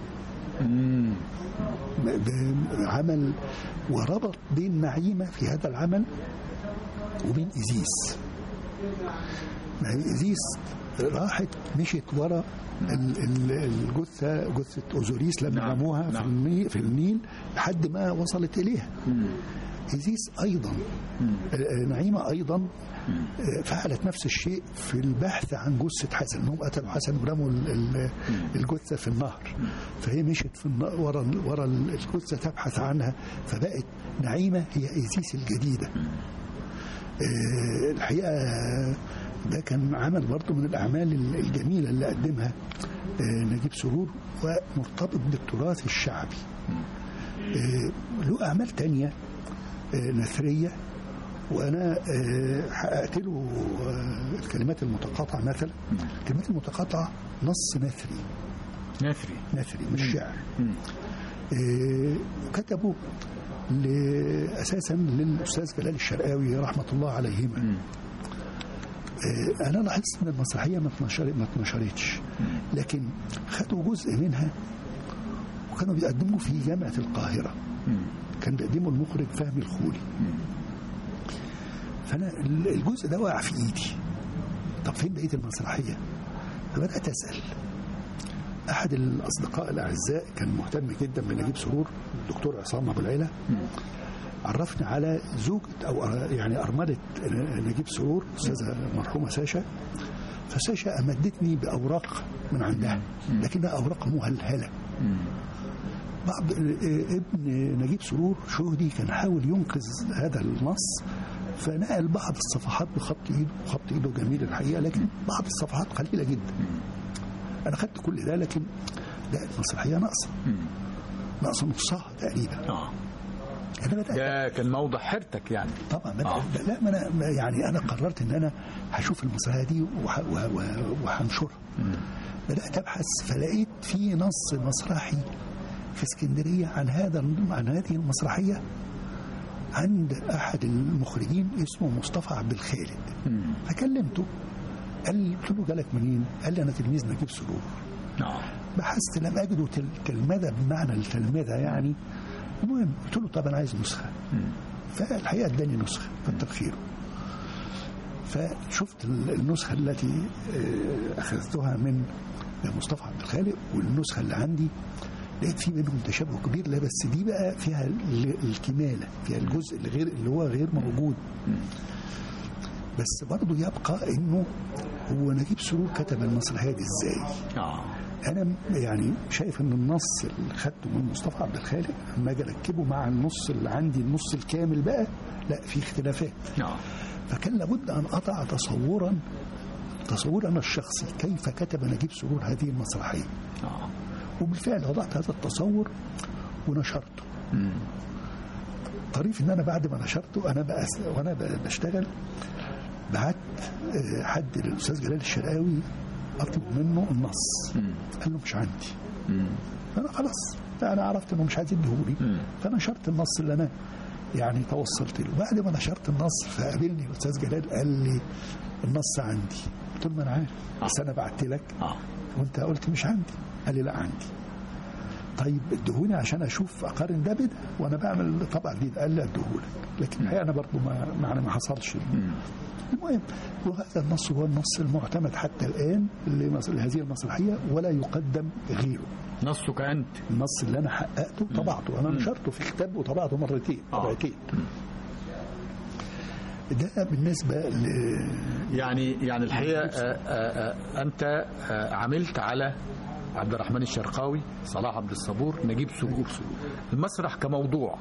ب- عمل وربط بين نعيمة في هذا العمل وبين إيزيس ما هي إيزيس راحت مشيت ورا ال- ال- الجثة جثة أوزوريس لما نعم، رموها في, نعم. النيل, في النيل لحد ما وصلت إليها إيزيس أيضا آه، نعيمة أيضا آه، فعلت نفس الشيء في البحث عن جثة حسن انهم قتلوا حسن ورموا ال- ال- الجثة في النهر فهي مشت في النهر ورا ورا الجثة تبحث عنها فبقت نعيمة هي إيزيس الجديدة آه، الحقيقة ده كان عمل برضه من الأعمال الجميلة اللي قدمها آه، نجيب سرور ومرتبط بالتراث الشعبي آه، له أعمال تانية آه، نثرية وأنا آه، حققت له آه، الكلمات المتقاطعة مثلا الكلمات المتقاطعة نص نثري نثري نثري مش شعر آه، وكتبوا ل- اساسا للاستاذ جلال الشرقاوي رحمه الله عليهما آه، انا لاحظت ان المسرحيه ما اتنشرت ما اتنشرتش لكن خدوا جزء منها وكانوا بيقدموا في جامعه القاهره كان بيقدمه المخرج فهمي الخولي فانا ال- الجزء ده وقع في ايدي طب فين بقيه المسرحيه فبدات اسال احد الاصدقاء الاعزاء كان مهتم جدا بنجيب سرور الدكتور عصام ابو العلا عرفني على زوجة او يعني ارمله نجيب سرور استاذه مرحومه ساشا فساشا امدتني باوراق من عندها لكنها اوراق مهلهله بعض ابن نجيب سرور شهدي كان حاول ينقذ هذا النص فنقل بعض الصفحات بخط ايده خط ايده جميل الحقيقه لكن بعض الصفحات قليله جدا انا خدت كل ده لكن لا المسرحيه ناقصه ناقصه نصها تقريبا اه انا بدات ده كان موضع حيرتك يعني طبعا بدأ آه. لا ما انا ما يعني انا قررت ان انا هشوف المسرحيه دي وح- و- و- وهنشرها بدات ابحث فلقيت في نص مسرحي في اسكندريه عن هذا عن هذه المسرحيه عند احد المخرجين اسمه مصطفى عبد الخالق فكلمته قال لي قلت له جالك منين؟ قال لي انا تلميذ نجيب سرور اه بحثت لم اجده تل- تلمذه بمعنى التلمذه يعني المهم قلت له طب انا عايز نسخه فالحقيقه اداني نسخه كتر خيره فشفت ال- النسخه التي آه، اخذتها من مصطفى عبد الخالق والنسخه اللي عندي لقيت في بينهم تشابه كبير لا بس دي بقى فيها ال- الكماله فيها الجزء اللي غير اللي هو غير موجود بس برضه يبقى انه هو نجيب سرور كتب المسرحيه دي ازاي اه انا م- يعني شايف ان النص اللي خدته من مصطفى عبد الخالق لما اجي اركبه مع النص اللي عندي النص الكامل بقى لا في اختلافات اه فكان لابد ان اضع تصورا تصورا الشخصي كيف كتب نجيب سرور هذه المسرحيه اه وبالفعل وضعت هذا التصور ونشرته طريف ان انا بعد ما نشرته انا بقى وانا ب- بشتغل بعت آه، حد للاستاذ جلال الشرقاوي اطلب منه النص قال له مش عندي فانا خلاص انا عرفت انه مش عايز يديهولي فنشرت النص اللي انا يعني توصلت له بعد ما نشرت النص فقابلني الاستاذ جلال قال لي النص عندي قلت له ما انا عارف بس انا بعت لك اه وانت قلت مش عندي قال لي لا عندي طيب ادهوني عشان اشوف اقارن ده بده وانا بعمل طبع جديد قال لي اديهولك لكن الحقيقه انا برضه ما يعني ما حصلش المهم وهذا النص هو النص المعتمد حتى الان لمس- لهذه المسرحيه ولا يقدم غيره نصك انت النص اللي انا حققته طبعته انا نشرته في كتاب وطبعته مرتين آه. طبعتين ده بالنسبه ل يعني يعني الحقيقه آه، آه، آه، انت آه، عملت على عبد الرحمن الشرقاوي صلاح عبد الصبور نجيب سرور المسرح كموضوع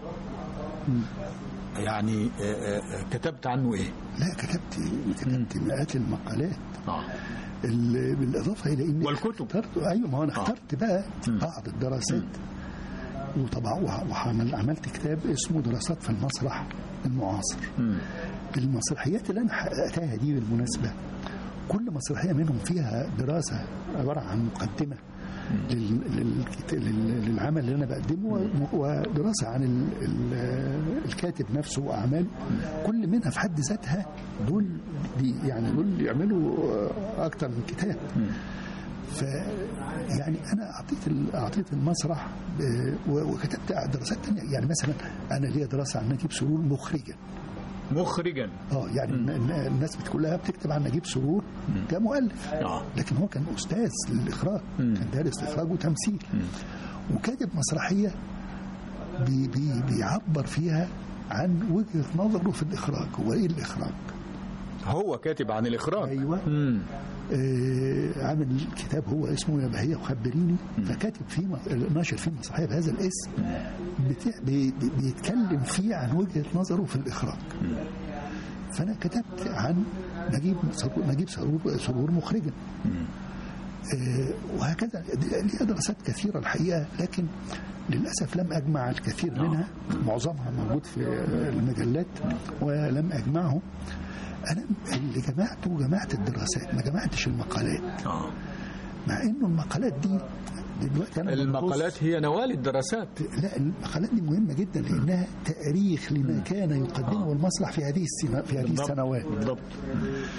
يعني آه، آه، آه، كتبت عنه ايه؟ لا كتبت كتبت مئات المقالات اه ال- بالاضافه الى ان والكتب. اخترت ايوه ما هو انا اخترت بقى بعض الدراسات وطبعا وعمل عملت كتاب اسمه دراسات في المسرح المعاصر المسرحيات اللي انا حققتها دي بالمناسبه كل مسرحيه منهم فيها دراسه عباره عن مقدمه لل- للكت- لل- للعمل اللي انا بقدمه و- ودراسه عن ال- ال- الكاتب نفسه واعماله كل منها في حد ذاتها دول دي يعني دول يعملوا اكتر من كتاب ف يعني انا اعطيت ال- اعطيت المسرح آه، و- وكتبت دراسات تانية يعني مثلا انا ليا دراسه عن نجيب سرور مخرجا مخرجا اه يعني الن- الن- الناس كلها بتكتب عن نجيب سرور كمؤلف آه. لكن هو كان استاذ للاخراج كان دارس اخراج وتمثيل وكاتب مسرحيه بي بي بيعبر فيها عن وجهه نظره في الاخراج هو ايه الاخراج هو كاتب عن الاخراج ايوه مم. آه عامل كتاب هو اسمه يا بهية وخبريني فكاتب فيه م- ناشر فيه مسرحيه بهذا الاسم بتاع بي بي- بيتكلم فيه عن وجهه نظره في الاخراج فانا كتبت عن نجيب سرور نجيب سرور, سرور مخرجا آه وهكذا ليها دراسات كثيره الحقيقه لكن للاسف لم اجمع الكثير منها معظمها موجود في المجلات ولم اجمعه انا اللي جمعته جمعت الدراسات ما جمعتش المقالات آه. مع انه المقالات دي دلوقتي انا المقالات هي نوال الدراسات ببص- لا المقالات دي مهمه جدا لانها تاريخ لما كان يقدمه المسرح في هذه السنة في هذه بالضبط. السنوات بالضبط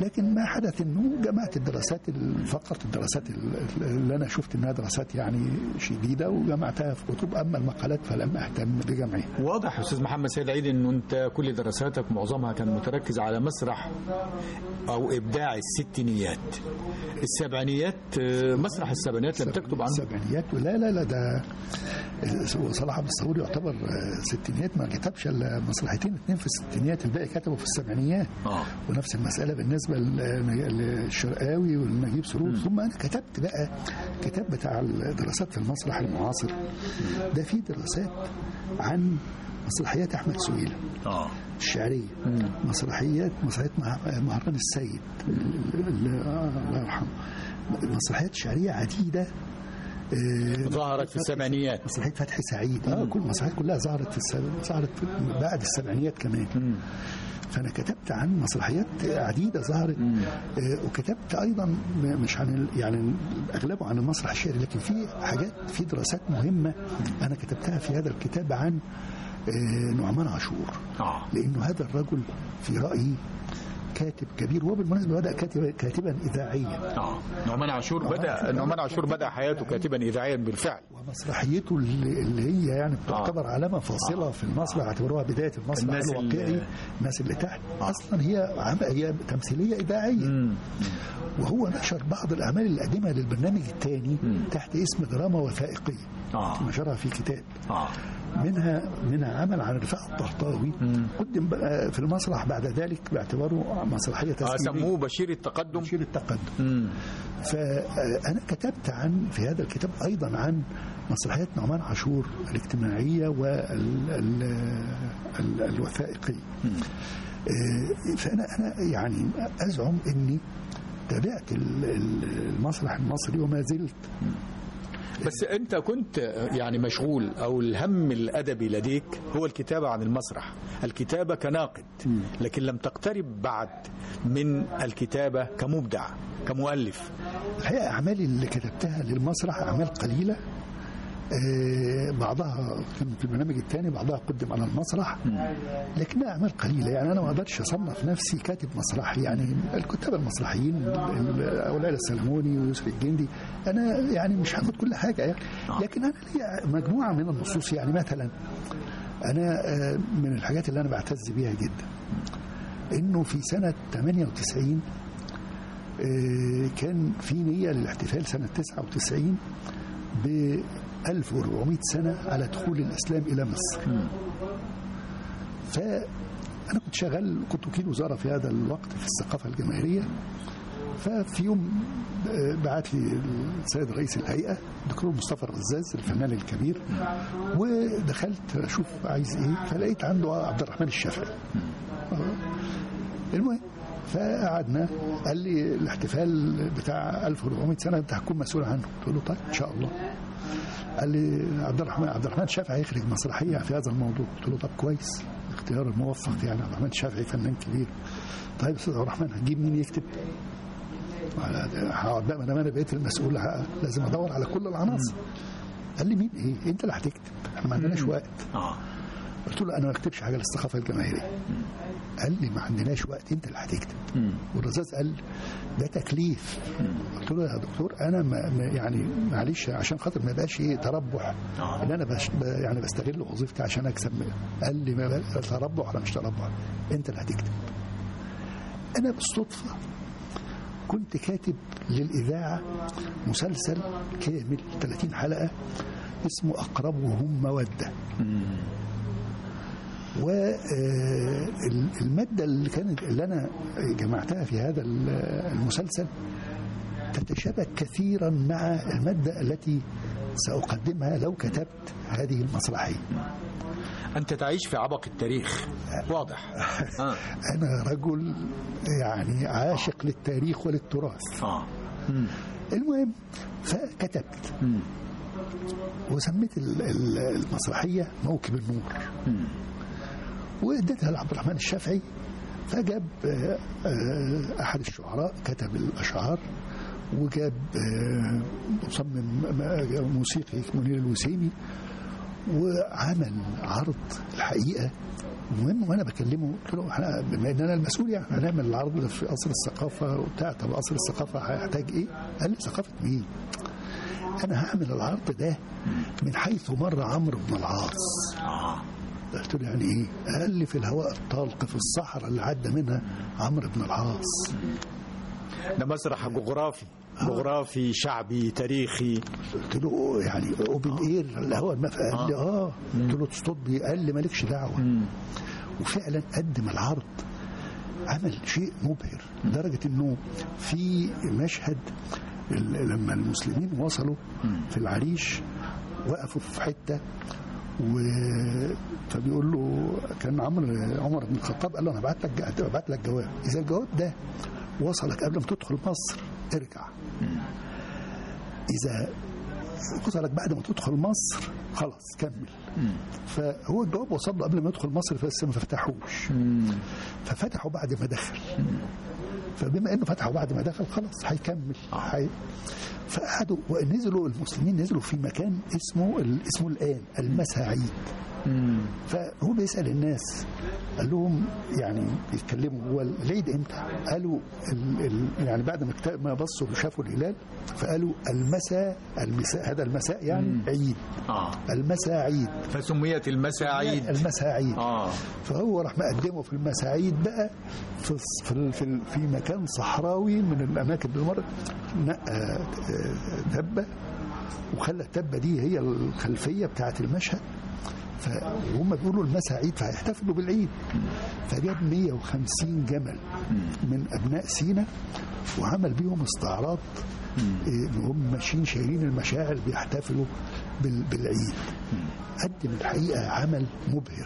لكن ما حدث انه جمعت الدراسات ال- فقط الدراسات ال- اللي انا شفت انها دراسات يعني شديده وجمعتها في كتب اما المقالات فلم اهتم بجمعها واضح استاذ محمد سيد عيد انه انت كل دراساتك معظمها كان متركز على مسرح او ابداع الستينيات السبعينيات آه، مسرح السبعينيات لم تكتب عنه السبعينيات لا لا لا ده صلاح عبد الصبور يعتبر آه، ستينيات ما كتبش الا مسرحيتين اثنين في الستينيات الباقي كتبه في السبعينيات اه ونفس المسألة بالنسبة لل- للشرقاوي والنجيب سرور ثم أنا كتبت بقى كتاب بتاع الدراسات في المسرح المعاصر ده فيه دراسات عن مسرحيات أحمد سويلة اه الشعرية مسرحيات مسرحيات مه- مهرجان السيد ال- ال- الله يرحمه مسرحيات شعرية عديدة آه، ظهرت في السبعينيات مسرحية فتحي سعيد اه كل المسرحيات كلها ظهرت في السب... ظهرت في... بعد السبعينيات كمان فانا كتبت عن مسرحيات عديده ظهرت آه، وكتبت ايضا م- مش عن ال- يعني اغلبه عن المسرح الشعري لكن في حاجات في دراسات مهمه انا كتبتها في هذا الكتاب عن آه، نعمان عاشور اه لانه هذا الرجل في رايي كاتب كبير وهو بالمناسبه بدا كاتبا كاتبا اذاعيا اه نعمان عاشور بدا نعمان عاشور بدا حياته كاتبا اذاعيا بالفعل ومسرحيته اللي, اللي هي يعني بتعتبر علامه فاصله في المسرح اعتبروها بدايه المسرح الناس الواقعي اللي- الناس اللي تحت اصلا هي عم- هي تمثيليه اذاعيه وهو نشر بعض الاعمال اللي قدمها للبرنامج الثاني تحت اسم دراما وثائقيه اه نشرها في كتاب اه منها منها عمل عن رفاعة الطهطاوي قدم بقى في المسرح بعد ذلك باعتباره مسرحيه آه، تسجيليه سموه بشير التقدم بشير التقدم مم. فأنا كتبت عن في هذا الكتاب أيضا عن مسرحيات نعمان عاشور الاجتماعية والوثائقية فأنا أنا يعني أزعم أني تابعت ال- ال- المسرح المصري وما زلت بس انت كنت يعني مشغول او الهم الادبي لديك هو الكتابه عن المسرح الكتابه كناقد لكن لم تقترب بعد من الكتابه كمبدع كمؤلف الحقيقة أعمالي اللي كتبتها للمسرح أعمال قليلة آه، بعضها كان في البرنامج الثاني بعضها قدم على المسرح لكنها اعمال قليله يعني انا ما اقدرش اصنف نفسي كاتب مسرحي يعني الكتاب المسرحيين ال- اولاد السلموني ويوسف الجندي انا يعني مش هاخد كل حاجه يعني لكن انا لي مجموعه من النصوص يعني مثلا انا آه، من الحاجات اللي انا بعتز بيها جدا انه في سنه 98 آه، كان في نيه للاحتفال سنه 99 ب 1400 سنه على دخول الاسلام الى مصر. فانا كنت شغال كنت وكيل وزاره في هذا الوقت في الثقافه الجماهيريه ففي يوم آه، بعت لي السيد رئيس الهيئه الدكتور مصطفى الغزاز الفنان الكبير ودخلت اشوف عايز ايه فلقيت عنده عبد الرحمن الشافعي المهم فقعدنا قال لي الاحتفال بتاع 1400 سنه انت هتكون مسؤول عنه قلت له طيب ان شاء الله قال لي عبد الرحمن عبد الرحمن الشافعي هيخرج مسرحيه في هذا الموضوع قلت له طب كويس اختيار الموفق يعني عبد الرحمن الشافعي فنان كبير طيب يا استاذ عبد الرحمن هتجيب مين يكتب؟ هقعد بقى ما دام انا بقيت المسؤول ه- لازم ادور على كل العناصر قال لي مين ايه انت اللي هتكتب احنا ما عندناش وقت اه قلت له انا ما اكتبش حاجه للثقافه الجماهيريه قال لي ما عندناش وقت انت اللي هتكتب والرزاز قال ده تكليف قلت له يا دكتور انا ما ما- يعني معلش عشان خاطر ما يبقاش ايه تربح ان انا بش ب- يعني بستغل وظيفتي عشان اكسب قال لي ما بقى تربح ولا مش تربح انت اللي هتكتب انا بالصدفه كنت كاتب للاذاعه مسلسل كامل 30 حلقه اسمه اقربهم موده والمادة اللي كانت اللي أنا جمعتها في هذا ال- المسلسل تتشابه كثيرا مع المادة التي سأقدمها لو كتبت هذه المسرحية انت تعيش في عبق التاريخ واضح اه أنا رجل يعني عاشق للتاريخ وللتراث اه المهم فكتبت وسميت ال- ال- المسرحية موكب النور واديتها لعبد الرحمن الشافعي فجاب آه، آه، احد الشعراء كتب الاشعار وجاب آه، مصمم م- موسيقي منير الوسيمي وعمل عرض الحقيقه المهم وانا بكلمه قلت له احنا بما ان انا المسؤول يعني هنعمل العرض ده في قصر الثقافه وبتاع طب قصر الثقافه هيحتاج ايه؟ قال لي ثقافه مين؟ انا هعمل العرض ده من حيث مر عمرو بن العاص قلت له يعني ايه؟ قال لي في الهواء الطلق في الصحراء اللي عدى منها عمرو بن العاص ده مسرح جغرافي جغرافي شعبي تاريخي قلت له يعني اوبن اير الهواء المف... قال لي اه قلت له تصطاد بيه قال لي مالكش دعوه وفعلا قدم العرض عمل شيء مبهر لدرجه انه في مشهد ال- لما المسلمين وصلوا في العريش وقفوا في حته و فبيقول له كان عمرو عمر بن الخطاب قال له انا هبعت لك هبعت لك جواب اذا الجواب ده وصلك قبل ما تدخل مصر ارجع اذا وصلك بعد ما تدخل مصر خلاص كمل فهو الجواب وصل له قبل ما يدخل مصر بس ما فتحوش ففتحوا بعد ما دخل فبما انه فتحوا بعد ما دخل خلاص هيكمل هي... فقعدوا ونزلوا المسلمين نزلوا في مكان اسمه ال- اسمه الان المساعيد فهو بيسال الناس قال لهم يعني بيتكلموا هو العيد امتى؟ قالوا ال ال يعني بعد ما اكت- ما بصوا وشافوا الهلال فقالوا المساء المساء هذا المساء يعني عيد اه المساعيد فسميت المساعيد المساعيد اه فهو راح مقدمه في المساعيد بقى في في ال- في, ال- في مكان صحراوي من الاماكن اللي مرت نقى آه، تبه وخلى التبه دي هي الخلفيه بتاعه المشهد فهم بيقولوا المساعيد فهيحتفلوا بالعيد فجاب 150 جمل من ابناء سينا وعمل بيهم استعراض إيه، ان هم ماشيين شايلين المشاعر بيحتفلوا بال- بالعيد قدم الحقيقه عمل مبهر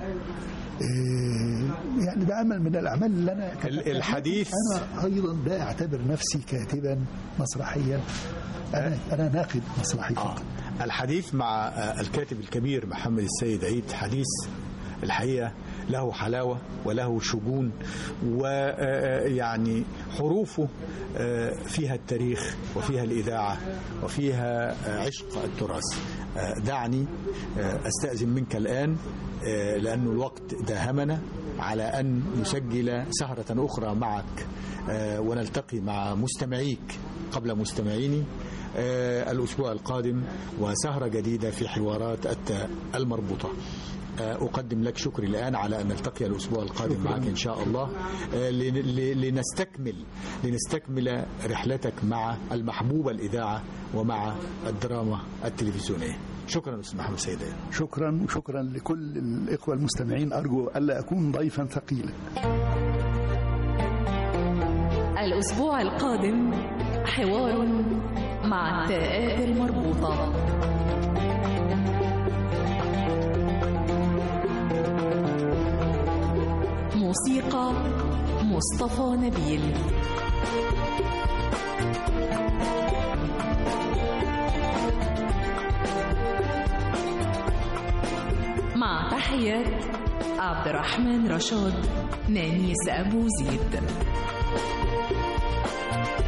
إيه، يعني ده عمل من الاعمال اللي انا ال- الحديث انا ايضا لا اعتبر نفسي كاتبا مسرحيا انا انا ناقد مسرحي آه. فقط الحديث مع آه، الكاتب الكبير محمد السيد عيد حديث الحقيقة له حلاوة وله شجون ويعني حروفه آه، فيها التاريخ وفيها الإذاعة وفيها آه، عشق التراث آه، دعني آه، أستأذن منك الآن آه، لأن الوقت داهمنا على أن نسجل سهرة أخرى معك آه، ونلتقي مع مستمعيك قبل مستمعيني آه، الأسبوع القادم وسهرة جديدة في حوارات التاء المربوطة آه، أقدم لك شكري الآن على أن نلتقي الأسبوع القادم معك إن شاء الله آه، لن- ل- لنستكمل لنستكمل رحلتك مع المحبوبة الإذاعة ومع الدراما التلفزيونية شكرا أستاذ محمد سيدي شكرا وشكرا لكل الاخوه المستمعين ارجو الا اكون ضيفا ثقيلا الأسبوع القادم حوار مع التاءات المربوطة موسيقى مصطفى نبيل مع تحيات عبد الرحمن رشاد نانيس أبو زيد